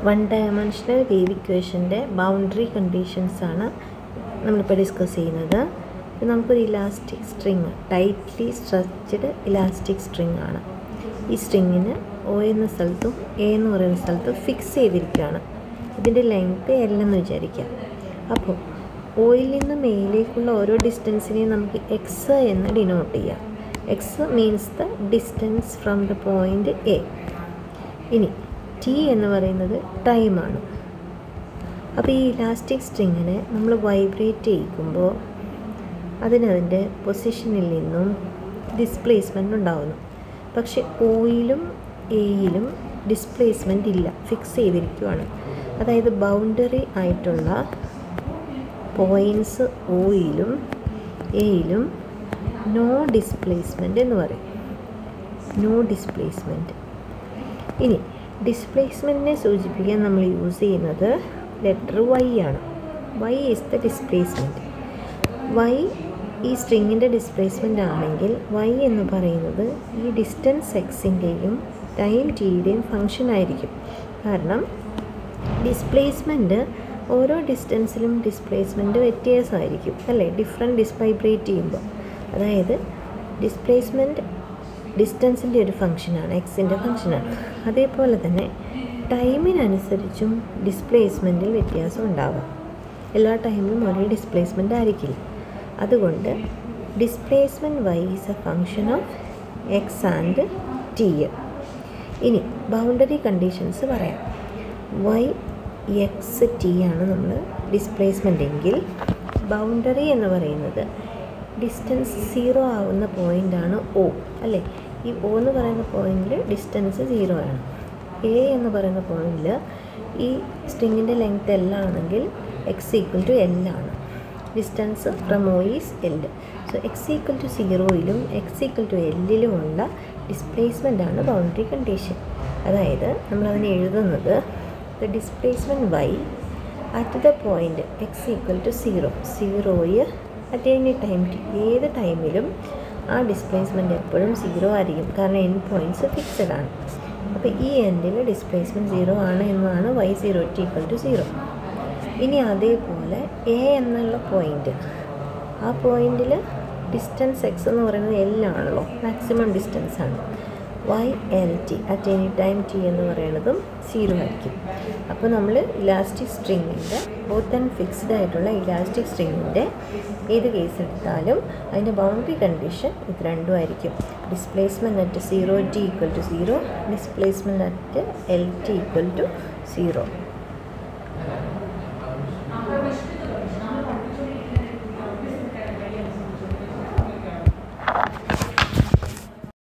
one dimensional wave ഇക്വേഷൻ്റെ boundary കണ്ടീഷൻസാണ് നമ്മളിപ്പോൾ ഡിസ്കസ് ചെയ്യുന്നത് ഇത് നമുക്കൊരു elastic string tightly stretched elastic string ആണ് ഈ സ്ട്രിങ്ങിന് ഒ എന്ന സ്ഥലത്തും എ എന്ന് പറയുന്ന സ്ഥലത്തും ഫിക്സ് ചെയ്തിരിക്കുകയാണ് ഇതിൻ്റെ ലെങ്ത്ത് എൽ എന്ന് വിചാരിക്കാം അപ്പോൾ ഒയിൽ നിന്നും എയിലേക്കുള്ള ഓരോ ഡിസ്റ്റൻസിനെയും നമുക്ക് എക്സ് എന്ന് ഡിനോട്ട് ചെയ്യാം X means the distance from the point A ഇനി ടി എന്ന് പറയുന്നത് ടൈമാണ് അപ്പോൾ ഈ ഇലാസ്റ്റിക് സ്ട്രിങ്ങിനെ നമ്മൾ വൈബ്രേറ്റ് ചെയ്യിക്കുമ്പോൾ അതിനതിൻ്റെ പൊസിഷനിൽ നിന്നും ഡിസ്പ്ലേസ്മെൻ്റ് ഉണ്ടാകുന്നു പക്ഷെ ഓയിലും എയിലും ഡിസ്പ്ലേസ്മെൻ്റ് ഇല്ല ഫിക്സ് ചെയ്തിരിക്കുകയാണ് അതായത് ബൗണ്ടറി ആയിട്ടുള്ള പോയിൻറ്റ്സ് ഓയിലും എയിലും നോ ഡിസ്പ്ലേസ്മെൻ്റ് എന്ന് പറയും നോ ഡിസ്പ്ലേസ്മെൻറ്റ് ഇനി ഡിസ്പ്ലേസ്മെൻറ്റിനെ സൂചിപ്പിക്കാൻ നമ്മൾ യൂസ് ചെയ്യുന്നത് ലെറ്റർ വൈ ആണ് Y is the displacement Y ഈ സ്ട്രിങ്ങിൻ്റെ ഡിസ്പ്ലേസ്മെൻ്റ് ആണെങ്കിൽ വൈ എന്ന് പറയുന്നത് ഈ ഡിസ്റ്റൻസ് എക്സിൻ്റെയും ടൈം ടിയുടെയും ഫങ്ഷൻ ആയിരിക്കും കാരണം ഡിസ്പ്ലേസ്മെൻറ്റ് ഓരോ ഡിസ്റ്റൻസിലും ഡിസ്പ്ലേസ്മെൻറ്റ് വ്യത്യാസമായിരിക്കും അല്ലേ ഡിഫറെൻറ്റ് ഡിസ്വൈബ്രേറ്റ് ചെയ്യുമ്പോൾ അതായത് ഡിസ്പ്ലേസ്മെൻറ്റ് ഡിസ്റ്റൻസിൻ്റെ ഒരു ഫങ്ഷനാണ് എക്സിൻ്റെ ഫങ്ഷനാണ് അതേപോലെ തന്നെ ടൈമിനനുസരിച്ചും ഡിസ്പ്ലേസ്മെൻറ്റിൽ വ്യത്യാസം ഉണ്ടാവാം എല്ലാ ടൈമിലും ഒരേ ഡിസ്പ്ലേസ്മെൻ്റ് ആയിരിക്കില്ല അതുകൊണ്ട് displacement Y is a function of X and T ഇനി ബൗണ്ടറി കണ്ടീഷൻസ് പറയാം വൈ എക്സ് ടി ആണ് നമ്മൾ ഡിസ്പ്ലേസ്മെൻ്റ് എങ്കിൽ ബൗണ്ടറി എന്ന് പറയുന്നത് ഡിസ്റ്റൻസ് സീറോ ആവുന്ന പോയിൻ്റാണ് ഒ അല്ലേ ഈ ഒ എന്ന് പറയുന്ന പോയിന്റിൽ ഡിസ്റ്റൻസ് സീറോ ആണ് എ എന്ന് പറയുന്ന പോയിന്റിൽ ഈ സ്ട്രിങ്ങിൻ്റെ ലെങ്ത് എൽ ആണെങ്കിൽ എക്സ് ഈക്വൽ ടു എൽ ആണ് distance from O is L so X equal to സീറോയിലും എക്സ് ഈക്വൽ ടു എല്ലിലുമുള്ള ഡിസ്പ്ലേസ്മെൻ്റ് ആണ് ബൗണ്ടറി കണ്ടീഷൻ അതായത് നമ്മളതിനെ എഴുതുന്നത് the displacement Y at the point X equal to zero സീറോയ് at any time ഏത് ടൈമിലും ആ ഡിസ്പ്ലേസ്മെൻറ്റ് എപ്പോഴും സീറോ ആയിരിക്കും കാരണം എൻ പോയിൻറ്റ്സ് ഫിക്സഡ് ആണ് അപ്പോൾ ഈ എൻഡിൽ ഡിസ്പ്ലേസ്മെൻറ്റ് സീറോ ആണ് എന്നതാണ് Y zero T equal to zero ഇനി അതേപോലെ എ എന്നുള്ള പോയിൻ്റ് ആ പോയിന്റിൽ ഡിസ്റ്റൻസ് എക്സ് എന്ന് പറയുന്നത് എൽ ആണല്ലോ മാക്സിമം ഡിസ്റ്റൻസ് ആണ് Y L T at any time T എന്ന് പറയുന്നതും സീറോ ആയിരിക്കും അപ്പോൾ നമ്മൾ ഇലാസ്റ്റിക് സ്ട്രിങ്ങിൻ്റെ ബോത്ത് ആൻഡ് ഫിക്സ്ഡ് ആയിട്ടുള്ള ഇലാസ്റ്റിക് സ്ട്രിങ്ങിൻ്റെ ഏത് കേസ് എടുത്താലും അതിൻ്റെ ബൗണ്ടറി കണ്ടീഷൻ ഇത് രണ്ടും ആയിരിക്കും displacement at zero T equal to zero displacement at L T equal to zero